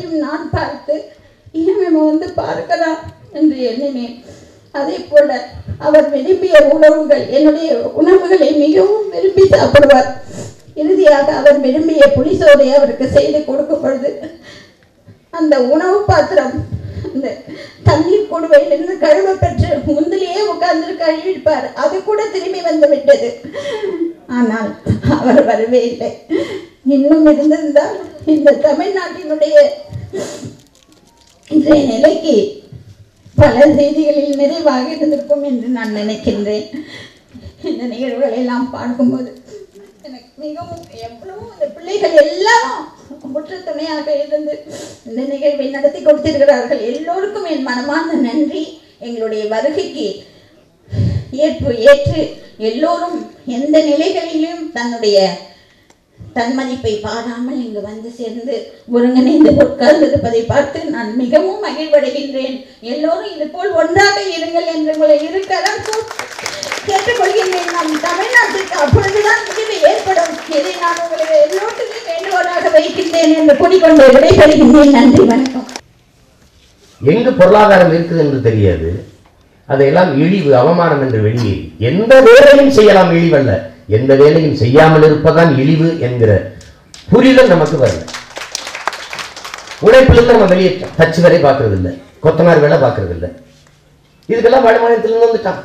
எல்லாவற்றையும் நான் பார்த்து ஏன் இவன் வந்து பார்க்கிறான் என்று எண்ணினேன் அதே போல அவர் விரும்பிய உணவுகள் என்னுடைய உணவுகளை மிகவும் விரும்பி சாப்பிடுவார் இறுதியாக அவர் விரும்பிய புளிசோரை அவருக்கு செய்து கொடுக்கும் பொழுது அந்த உணவு பாத்திரம் அந்த தண்ணீர் குடுவையிலிருந்து கழுவ பெற்று முந்திலேயே உட்கார்ந்து கழுவிப்பார் அது கூட திரும்பி வந்து விட்டது ஆனால் அவர் வரவே இல்லை இன்னும் இருந்திருந்தால் இந்த தமிழ்நாட்டினுடைய இன்றைய நிலைக்கு பல செய்திகளில் நிறைவாக இருந்திருக்கும் என்று நான் நினைக்கின்றேன் இந்த நிகழ்வுகளை எல்லாம் பார்க்கும்போது எனக்கு மிகவும் எவ்வளவு இந்த பிள்ளைகள் எல்லாரும் முற்ற துணையாக இருந்து இந்த நிகழ்வை நடத்தி கொடுத்திருக்கிறார்கள் எல்லோருக்கும் என் மனமார்ந்த நன்றி எங்களுடைய வருகைக்கு ஏற்பு ஏற்று எல்லோரும் எந்த நிலைகளிலும் தன்னுடைய தன்மதிப்பை பாராமல் இங்கு வந்து சேர்ந்து ஒருங்கிணைந்து உட்கார்ந்திருப்பதை பார்த்து நான் மிகவும் மகிழ்வடைகின்றேன் எல்லோரும் இது போல் ஒன்றாக இருங்கள் என்று உங்களை இருக்கதான் கேட்டுக்கொள்கின்றேன் நம் தமிழ்நாட்டுக்கு அப்பொழுதுதான் முடிவு ஏற்படும் இதை நான் உங்களை எல்லோருக்குமே வேண்டுகோளாக வைக்கின்றேன் என்று கூறிக்கொண்டு விடைபெறுகின்றேன் நன்றி வணக்கம் எங்கு பொருளாதாரம் இருக்குது என்று தெரியாது அதையெல்லாம் இழிவு அவமானம் என்று வெளியேறி எந்த வேலையும் செய்யலாம் இழிவல்ல எந்த வேலையும் செய்யாமல் இருப்பதான் இழிவு என்கிற புரிதல் நமக்கு வரல உழைப்பிலிருந்து நம்ம வெளியேற்றோம் தச்சு வேலை பார்க்கறது இல்லை கொத்தனார் வேலை பார்க்கறது இல்லை இதுக்கெல்லாம் வடமாநிலத்திலிருந்து வந்துட்டான்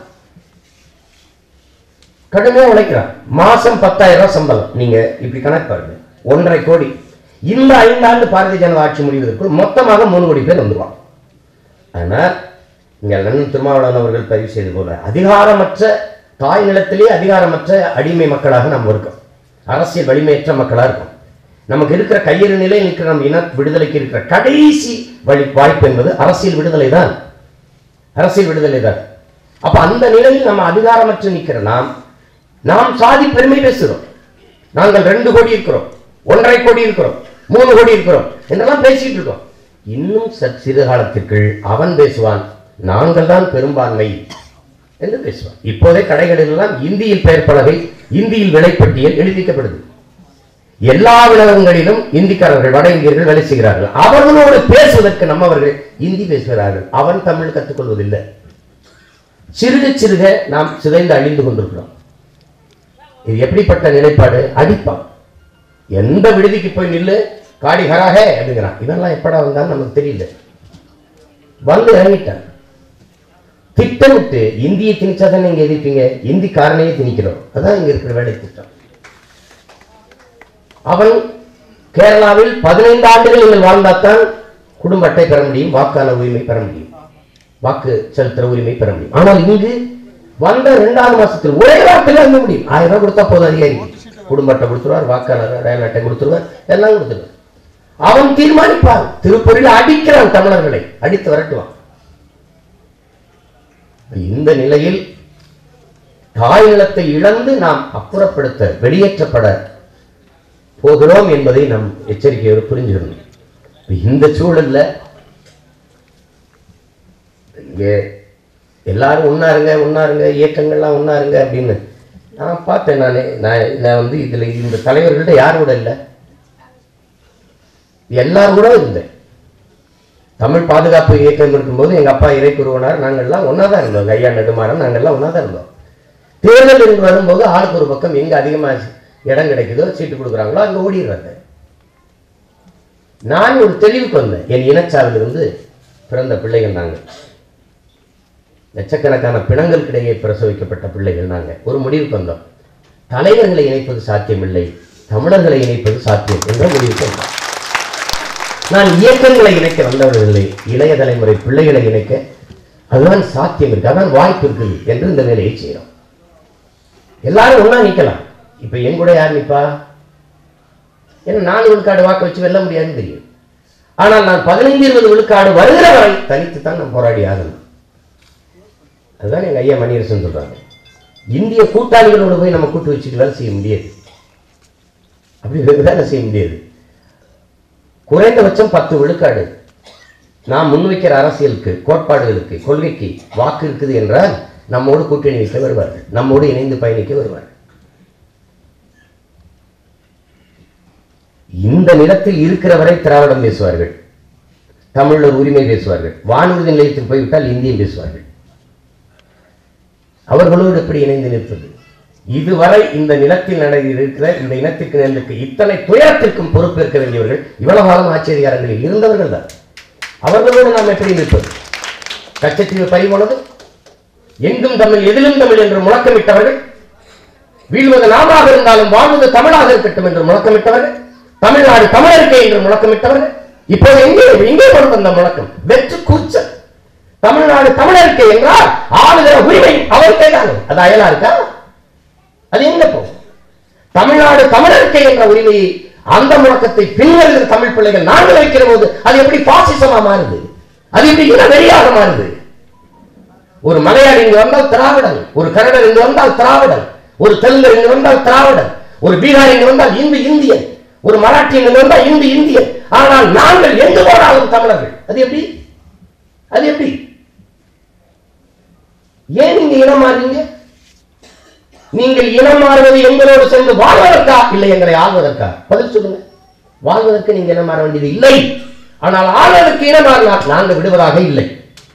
கடுமையா உழைக்கிறான் மாசம் பத்தாயிரம் ரூபாய் சம்பளம் நீங்க இப்படி கணக்கு பாருங்க ஒன்றரை கோடி இந்த ஐந்தாண்டு பாரதிய ஜனதா ஆட்சி முடிவதற்குள் மொத்தமாக மூணு கோடி பேர் வந்துருவாங்க ஆனால் இங்கே அண்ணன் திருமாவளவன் அவர்கள் பதிவு செய்து போல அதிகாரமற்ற தாய் நிலத்திலே அதிகாரமற்ற அடிமை மக்களாக நாம் இருக்கோம் அரசியல் வலிமையற்ற மக்களாக இருக்கோம் நமக்கு இருக்கிற கையெழு நிலை இருக்கிற நம் இன விடுதலைக்கு இருக்கிற கடைசி வழி வாய்ப்பு என்பது அரசியல் விடுதலை தான் அரசியல் விடுதலை தான் அப்ப அந்த நிலையில் நம்ம அதிகாரமற்று நிற்கிற நாம் நாம் சாதி பெருமை பேசுகிறோம் நாங்கள் ரெண்டு கோடி இருக்கிறோம் ஒன்றரை கோடி இருக்கிறோம் மூணு கோடி இருக்கிறோம் என்றெல்லாம் பேசிட்டு இருக்கோம் இன்னும் சற் சிறு காலத்திற்குள் அவன் பேசுவான் நாங்கள் தான் பெரும்பான்மை என்று பேசுவான் இப்போதே கடைகளில் எல்லாம் இந்தியில் பெயர் பலகை இந்தியில் விலைப்பட்டியல் எழுதிக்கப்படுது எல்லா உலகங்களிலும் இந்திக்காரர்கள் வட இந்தியர்கள் வேலை செய்கிறார்கள் அவர்களோடு பேசுவதற்கு நம்மவர்கள் இந்தி பேசுகிறார்கள் அவன் தமிழ் கற்றுக்கொள்வதில்லை சிறுக சிறுக நாம் சிதைந்து அழிந்து கொண்டிருக்கிறோம் இது எப்படிப்பட்ட நிலைப்பாடு அடிப்பான் எந்த விடுதிக்கு போய் நில்லு காடி ஹராகே அப்படிங்கிறான் இவன்லாம் எப்படா வந்தான்னு நமக்கு தெரியல வந்து இறங்கிட்டான் திட்டமிட்டு இந்தியை திணிச்சா தானே இங்க எதிர்ப்பீங்க இந்தி காரணையே திணிக்கிறோம் அதான் இங்க இருக்கிற வேலை திட்டம் அவன் கேரளாவில் பதினைந்து ஆண்டுகள் நீங்கள் வாழ்ந்தால்தான் குடும்ப அட்டை பெற முடியும் வாக்காளர் உரிமை பெற முடியும் வாக்கு செலுத்துற உரிமை பெற முடியும் ஆனால் இங்கு வந்த இரண்டாவது மாசத்தில் ஒரே வாரத்தில் இருக்க முடியும் ஆயிரம் ரூபாய் கொடுத்தா போதும் அதிகாரி குடும்ப அட்டை கொடுத்துருவார் வாக்காளர் அடையாள அட்டை கொடுத்துருவார் எல்லாம் கொடுத்துருவார் அவன் தீர்மானிப்பான் திருப்பூரில் அடிக்கிறான் தமிழர்களை அடித்து விரட்டுவான் இந்த நிலையில் தாய் நிலத்தை இழந்து நாம் அப்புறப்படுத்த வெளியேற்றப்பட போகிறோம் என்பதை நாம் எச்சரிக்கையோடு புரிஞ்சுக்கணும் இப்ப இந்த சூழல்ல இங்கே எல்லாரும் ஒன்னாருங்க ஒன்னாருங்க இயக்கங்கள்லாம் ஒன்னாருங்க அப்படின்னு நான் பார்த்தேன் நான் நான் நான் வந்து இதில் இந்த தலைவர்கள்ட்ட யார் கூட இல்லை எல்லாரும் கூட இருந்தேன் தமிழ் பாதுகாப்பு இயக்கம் இருக்கும்போது எங்க அப்பா இறை குருவனார் நாங்கள்லாம் ஒன்றா தான் இருந்தோம் ஐயா நெடுமாறன் நாங்கள்லாம் ஒன்றா தான் இருந்தோம் தேர்தல் என்று வரும்போது ஆளுக்கு ஒரு பக்கம் எங்க அதிகமா இடம் கிடைக்குதோ சீட்டு கொடுக்குறாங்களோ அங்க ஓடிடுறாங்க நான் ஒரு தெளிவுக்கு வந்தேன் என் இனச்சாவிலிருந்து பிறந்த பிள்ளைகள் நாங்கள் லட்சக்கணக்கான பிணங்களுக்கிடையே பிரசவிக்கப்பட்ட பிள்ளைகள் நாங்கள் ஒரு முடிவுக்கு வந்தோம் தலைவர்களை இணைப்பது சாத்தியமில்லை தமிழர்களை இணைப்பது சாத்தியம் என்ற முடிவுக்கு வந்தோம் நான் இயக்கங்களை இணைக்க வந்தவர்களை இளைய தலைமுறை பிள்ளைகளை இணைக்க அதுதான் சாத்தியம் இருக்கு அதான் வாய்ப்பு இருக்குது என்று இந்த வேலையை செய்கிறோம் எல்லாரும் ஒண்ணா நிக்கலாம் இப்ப என் கூட யார் நிப்பா ஏன்னா நாலு விழுக்காடு வாக்கு வச்சு வெல்ல முடியாதுன்னு தெரியும் ஆனால் நான் பதினைந்து இருபது விழுக்காடு வருகிற வரை தனித்து தான் நான் போராடி ஆகணும் அதுதான் எங்க ஐயா மணியரசன் சொல்றாங்க இந்திய கூட்டாளிகளோடு போய் நம்ம கூட்டு வச்சுட்டு வேலை செய்ய முடியாது அப்படி வேலை செய்ய முடியாது குறைந்தபட்சம் பத்து விழுக்காடு நாம் முன்வைக்கிற அரசியலுக்கு கோட்பாடுகளுக்கு கொள்கைக்கு வாக்கு இருக்குது என்றால் நம்மோடு கூட்டணி வைக்க வருவார்கள் நம்மோடு இணைந்து பயணிக்க வருவார்கள் இந்த நிலத்தில் இருக்கிற வரை திராவிடம் பேசுவார்கள் தமிழர் உரிமை பேசுவார்கள் வானூர்தி நிலையத்தில் போய்விட்டால் இந்தியம் பேசுவார்கள் அவர்களோடு எப்படி இணைந்து நிற்பது இதுவரை இந்த நிலத்தில் நட இருக்கிற இந்த இனத்திற்கு நேர்ந்திருக்க இத்தனை துயரத்திற்கும் பொறுப்பேற்க வேண்டியவர்கள் இவ்வளவு காலம் ஆட்சி அதிகாரங்களில் இருந்தவர்கள் தான் அவர்களோடு நாம் எப்படி நிற்பது கச்சத்தீவு பறிபோனது எங்கும் தமிழ் எதிலும் தமிழ் என்று முழக்கமிட்டவர்கள் வீழ்வது நாமாக இருந்தாலும் வாழ்வது தமிழாக இருக்கட்டும் என்று முழக்கமிட்டவர்கள் தமிழ்நாடு தமிழருக்கே என்று முழக்கமிட்டவர்கள் இப்போது எங்கே எங்கே கொண்டு வந்த முழக்கம் வெற்று கூச்சல் தமிழ்நாடு தமிழருக்கே என்றால் ஆளுகிற உரிமை அவருக்கே தானே அது அயலா இருக்கா அது எங்க போகும் தமிழ்நாடு தமிழருக்கே என்ற உரிமையை அந்த முழக்கத்தை பின்வருகிற தமிழ் பிள்ளைகள் நாங்கள் வைக்கிற போது அது எப்படி பாசிசமா மாறுது அது எப்படி இன வெறியாக மாறுது ஒரு மலையாளி இங்கு வந்தால் திராவிடன் ஒரு கன்னடர் இங்கு வந்தால் திராவிடன் ஒரு தெலுங்கர் இங்கு வந்தால் திராவிடன் ஒரு பீகார் இங்கு வந்தால் இந்து இந்தியன் ஒரு மராட்டி இங்கு வந்தால் இந்து இந்தியன் ஆனால் நாங்கள் எங்கு போனாலும் தமிழர்கள் அது எப்படி அது எப்படி ஏன் நீங்க இனம் மாறுறீங்க நீங்கள் இனம் மாறுவது எங்களோடு சேர்ந்து வாழ்வதற்கா இல்லை எங்களை ஆள்வதற்கா பதில் சொல்லுங்க வாழ்வதற்கு நீங்க இனம் மாற வேண்டியது இல்லை ஆனால் ஆள்வதற்கு இனம் மாறினால் நாங்கள் விடுவதாக இல்லை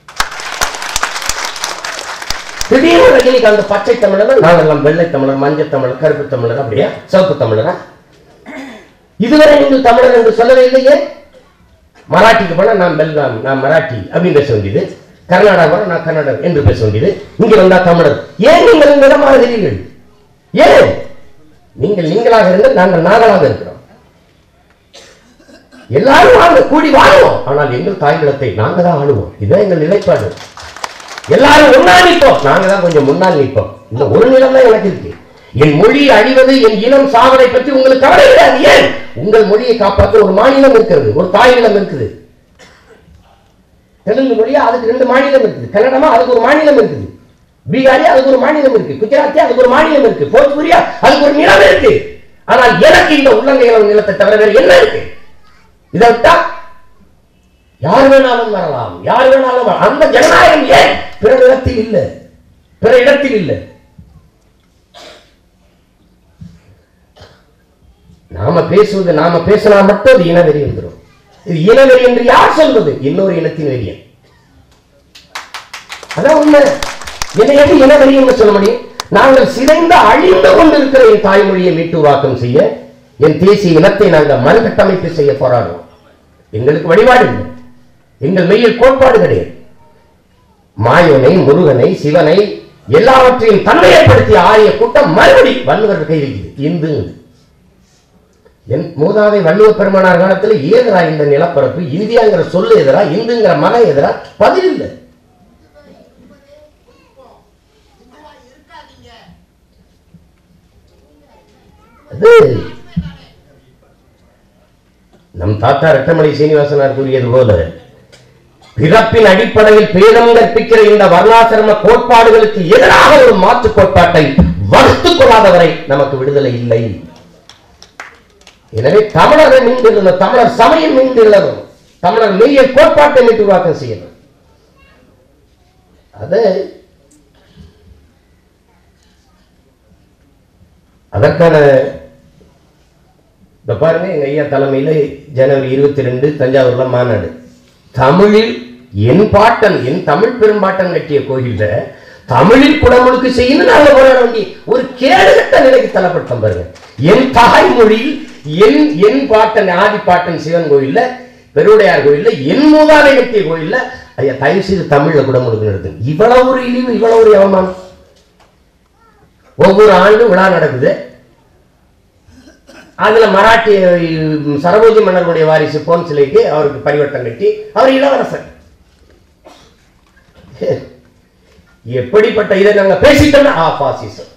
திடீர்னு ரஜினிகாந்த் பச்சை தமிழர் நாங்கள் எல்லாம் வெள்ளை தமிழர் மஞ்சள் தமிழர் கருப்பு தமிழர் அப்படியா சிவப்பு தமிழரா இதுவரை நீங்கள் தமிழர் என்று சொல்லவே இல்லையே மராட்டிக்கு போனா நான் பெல்காம் நான் மராட்டி அப்படின்னு பேச வேண்டியது கர்நாடகா போனா நான் கன்னடர் என்று பேச வேண்டியது இங்க வந்தா தமிழர் ஏன் நீங்கள் நிறமாறுகிறீர்கள் ஏன் நீங்கள் நீங்களாக இருந்து நாங்கள் நாங்களாக இருக்கிறோம் எல்லாரும் வாங்க கூடி வாழுவோம் ஆனால் எங்கள் தாய் நிலத்தை நாங்க தான் ஆளுவோம் இதுதான் எங்கள் நிலைப்பாடு எல்லாரும் ஒன்னா நிற்போம் நாங்க தான் கொஞ்சம் முன்னால் நிற்போம் இந்த ஒரு நிலம் தான் எனக்கு இருக்கு என் மொழி அழிவது என் இனம் சாவதை பற்றி உங்களுக்கு கவலை கிடையாது ஏன் உங்கள் மொழியை காப்பாற்ற ஒரு மாநிலம் இருக்கிறது ஒரு தாய் நிலம் இருக்குது தெலுங்கு மொழியா அதுக்கு ரெண்டு மாநிலம் இருக்குது கன்னடமா அதுக்கு ஒரு மாநிலம் இருக்குது பீகாரியா அதுக்கு ஒரு மாநிலம் இருக்கு குஜராத்தியா அதுக்கு ஒரு மாநிலம் இருக்கு போஜ்புரியா அதுக்கு ஒரு நிலம் இருக்கு ஆனால் எனக்கு இந்த உள்ளங்கைகள நிலத்தை தவிர வேறு என்ன இருக்கு இதை விட்டா யார் வேணாலும் வரலாம் யார் வேணாலும் வரலாம். அந்த ஜனநாயகம் ஏன் பிற இடத்தில் இல்லை பிற இடத்தில் இல்லை நாம பேசுவது நாம பேசினா மட்டும் அது இனவெறி வந்துடும் இது இனவெறி என்று யார் சொல்வது இன்னொரு இனத்தின் வெறியன் அதான் உண்மை என்னை எப்படி இனவெறி என்று சொல்ல முடியும் நாங்கள் சிதைந்து அழிந்து கொண்டிருக்கிற என் தாய்மொழியை மீட்டுருவாக்கம் செய்ய என் தேசிய இனத்தை நாங்கள் மறுகட்டமைப்பு செய்ய போராடுவோம் எங்களுக்கு வழிபாடு இல்லை எங்கள் மெய்யில் கோட்பாடு கிடையாது மாயோனை முருகனை சிவனை எல்லாவற்றையும் தன்மையப்படுத்திய ஆரிய கூட்டம் மறுபடி வள்ளுவர் கை வைக்குது இந்து என் மூதாதை வள்ளுவ பெருமானார் காலத்தில் ஏதரா இந்த நிலப்பரப்பு இந்தியாங்கிற சொல்லு எதிரா இந்துங்கிற மலை எதிரா பதில் இல்லை அது நம் தாத்தா ரெட்டமலை சீனிவாசனார் கூறியது போல பிறப்பின் அடிப்படையில் பேதம் கற்பிக்கிற இந்த வர்ணாசிரம கோட்பாடுகளுக்கு எதிராக ஒரு மாற்று கோட்பாட்டை வகுத்துக் கொள்ளாதவரை நமக்கு விடுதலை இல்லை எனவே தமிழரை மீண்டிருந்த தமிழர் சமயம் மீண்டிருந்ததும் தமிழர் மெய்ய கோட்பாட்டை மீட்டு உருவாக்கம் செய்யணும் அது அதற்கான இந்த பாருங்க எங்க ஐயா தலைமையில ஜனவரி இருபத்தி ரெண்டு தஞ்சாவூர்ல மாநாடு தமிழில் என் பாட்டன் என் தமிழ் பெரும்பாட்டன் கட்டிய கோயில்ல தமிழில் குடமுழுக்கு செய்யணும் நாங்க போராட வேண்டிய ஒரு கேடுகட்ட நிலைக்கு தள்ளப்பட்டோம் பாருங்க என் தாய்மொழியில் என் என் பாட்டன் ஆதி பாட்டன் சிவன் கோயில்ல பெருவுடையார் கோயில்ல என் மூதாதை கட்டிய கோயில்ல ஐயா தயவு செய்து தமிழ்ல குடமுழுக்கு நடத்து இவ்வளவு ஒரு இழிவு இவ்வளவு ஒரு அவமானம் ஒவ்வொரு ஆண்டும் விழா நடக்குது அதுல மராட்டி உம், சரபோஜி மன்னருடைய வாரிசு பொன் சிலைக்கு அவருக்கு பரிவட்டம் கட்டி அவர் இளவரசர் எப்படிப்பட்ட இதை நாங்க பேசிட்டோம்னா ஆ பாசிசம்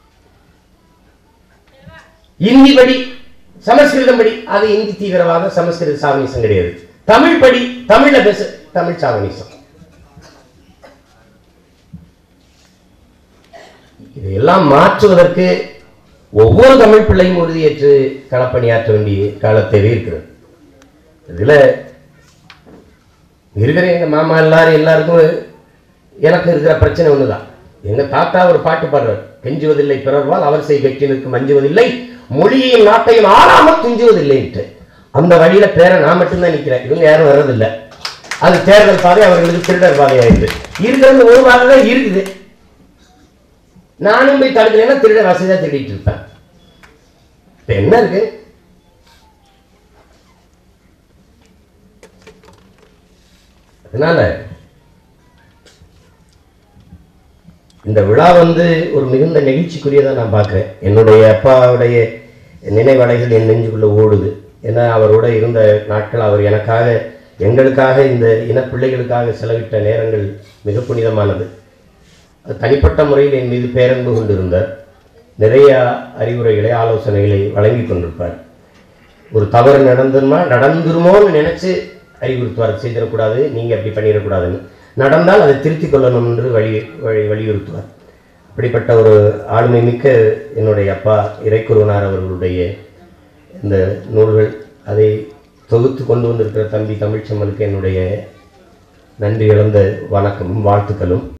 இந்தி படி சமஸ்கிருதம் படி அது இந்தி தீவிரவாதம் சமஸ்கிருத சாவனிசம் கிடையாது தமிழ் படி தமிழ்ல பேசு தமிழ் சாவனிசம் இதையெல்லாம் மாற்றுவதற்கு ஒவ்வொரு தமிழ் பிள்ளையும் உறுதியேற்று களப்பணியாற்ற வேண்டிய காலத்தேவை இருக்கிறது இதுல இருக்கிற எங்க மாமா எல்லாரும் எல்லாருக்கும் எனக்கு இருக்கிற பிரச்சனை ஒண்ணுதான் எங்க தாத்தா ஒரு பாட்டு பாடுறார் கெஞ்சுவதில்லை பிறர்வால் அவர் செய் வெற்றினுக்கு மஞ்சுவதில்லை மொழியையும் நாட்டையும் ஆளாமல் துஞ்சுவதில்லைன்ட்டு அந்த வழியில பேர நான் மட்டும்தான் நிக்கிறேன் இவங்க யாரும் வர்றதில்லை அது தேர்தல் பாதை அவர்களுக்கு திருடர் பாதை ஆயிடுது இருக்கிறது ஒரு பாதை தான் இருக்குது நானும் போய் தடுக்கலைன்னா திருட வசதியா திருடிட்டு இருப்பேன் இப்ப என்ன இருக்கு அதனால இந்த விழா வந்து ஒரு மிகுந்த நெகிழ்ச்சிக்குரியதாக நான் பார்க்குறேன் என்னுடைய அப்பாவுடைய நினைவலைகள் என் நெஞ்சுக்குள்ளே ஓடுது ஏன்னா அவரோட இருந்த நாட்கள் அவர் எனக்காக எங்களுக்காக இந்த இனப்பிள்ளைகளுக்காக செலவிட்ட நேரங்கள் மிக புனிதமானது அது தனிப்பட்ட முறையில் என் மீது பேரன்பு கொண்டிருந்தார் நிறைய அறிவுரைகளை ஆலோசனைகளை வழங்கி கொண்டிருப்பார் ஒரு தவறு நடந்துருமா நடந்துருமோன்னு நினைச்சு அறிவுறுத்துவார் செய்திடக்கூடாது நீங்க அப்படி பண்ணிடக்கூடாதுன்னு நடந்தால் அதை திருத்திக் கொள்ளணும் என்று வழி வழி வலியுறுத்துவார் அப்படிப்பட்ட ஒரு ஆளுமை மிக்க என்னுடைய அப்பா இறைக்குருவனார் அவர்களுடைய இந்த நூல்கள் அதை தொகுத்து கொண்டு வந்திருக்கிற தம்பி தமிழ்ச்செம்மலுக்கு என்னுடைய நன்றி இழந்த வணக்கமும் வாழ்த்துக்களும்